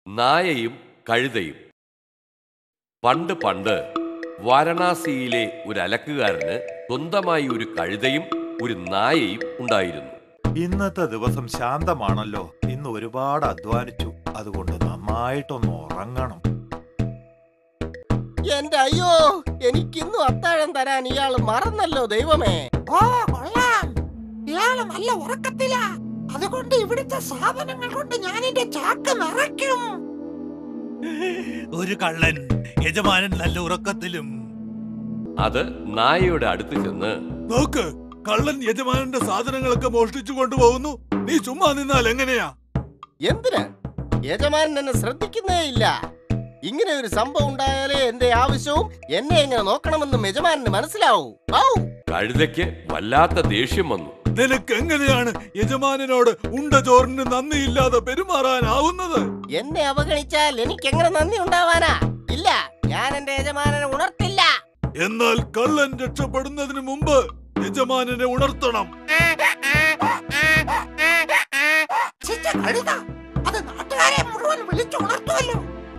നായയും കഴുതയും പണ്ട് പണ്ട് വാരണാസിയിലെ ഒരു അലക്കുകാരന് സ്വന്തമായി ഒരു കഴുതയും ഒരു നായയും ഉണ്ടായിരുന്നു ഇന്നത്തെ ദിവസം ശാന്തമാണല്ലോ ഇന്ന് ഒരുപാട് അധ്വാനിച്ചു അതുകൊണ്ട് നന്നായിട്ടൊന്ന് ഉറങ്ങണം എന്റെ അയ്യോ എനിക്കിന്നും അത്താഴം തരാൻ ഇയാൾ മറന്നല്ലോ ദൈവമേ ഓ കൊള്ളാം ഇയാള് നല്ല ഉറക്കത്തിലാ അതുകൊണ്ട് ഇവിടുത്തെ സാധനങ്ങൾ കൊണ്ട് ഞാൻ എന്റെ ചാക്ക് നിറയ്ക്കും ഒരു കള്ളൻ യജമാനൻ നല്ല ഉറക്കത്തിലും അത് നായയുടെ അടുത്ത് ചെന്ന് നോക്ക് കള്ളൻ യജമാനന്റെ സാധനങ്ങളൊക്കെ മോഷ്ടിച്ചു കൊണ്ടുപോകുന്നു നീ ചുമ്മാ നിന്നാൽ എങ്ങനെയാ എന്തിന് യജമാനൻ എന്നെ ശ്രദ്ധിക്കുന്നേ ഇല്ല ഇങ്ങനെ ഒരു സംഭവം ഉണ്ടായാലേ എന്റെ ആവശ്യവും എന്നെ എങ്ങനെ നോക്കണമെന്നും യജമാനന് മനസ്സിലാവൂ ഔ കഴുതയ്ക്ക് വല്ലാത്ത ദേഷ്യം വന്നു നിനക്ക് എങ്ങനെയാണ് യജമാനനോട് ഉണ്ട ചോറിന് നന്ദിയില്ലാതെ പെരുമാറാനാവുന്നത് എന്നെ അവഗണിച്ചാൽ എനിക്ക് എങ്ങനെ നന്ദി ഉണ്ടാവാനാ ഇല്ല ഞാൻ എന്റെ യജമാനനെ ഉണർത്തില്ല എന്നാൽ കള്ളൻ രക്ഷപ്പെടുന്നതിന് മുമ്പ് യജമാനനെ ഉണർത്തണം ചിറ്റ കഴുത അത് നാട്ടുകാരെ മുഴുവൻ വിളിച്ചുണർത്തുമല്ലോ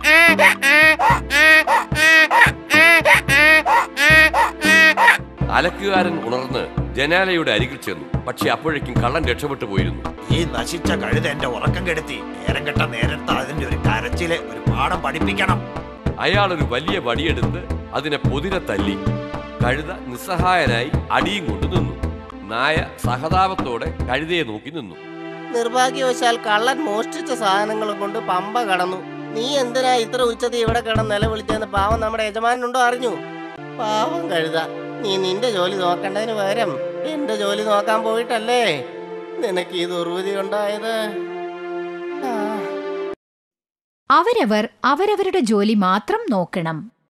അലക്കുകാരൻ ഉണർന്ന് ജനാലയുടെ അരികിൽ ചെന്നു പക്ഷെ അപ്പോഴേക്കും കള്ളൻ രക്ഷപ്പെട്ടു പോയിരുന്നു ഈ നശിച്ച കഴുത എന്റെ ഉറക്കം കെടുത്തി നേരം കെട്ട നേരത്തെ അതിന്റെ ഒരു കരച്ചില് ഒരു പാഠം പഠിപ്പിക്കണം അയാൾ ഒരു വലിയ വടിയെടുത്ത് അതിനെ പൊതിരെ തല്ലി കഴുത നിസ്സഹായനായി അടിയും കൊണ്ട് നിന്നു നായ സഹതാപത്തോടെ കഴുതയെ നോക്കി നിന്നു നിർഭാഗ്യവശാൽ കള്ളൻ മോഷ്ടിച്ച സാധനങ്ങളും കൊണ്ട് പമ്പ കടന്നു നീ എന്തിനാ ഇത്ര ഉച്ചതി ഇവിടെ കിടന്ന് നിലവിളിച്ചെന്ന് പാവം നമ്മുടെ യജമാനുണ്ടോ അറിഞ്ഞു പാവം കഴുത നീ നിന്റെ ജോലി നോക്കേണ്ടതിന് പകരം എന്റെ ജോലി നോക്കാൻ പോയിട്ടല്ലേ നിനക്ക് ഈ ദുർവിധി ഉണ്ടായത് ആ അവരവർ അവരവരുടെ ജോലി മാത്രം നോക്കണം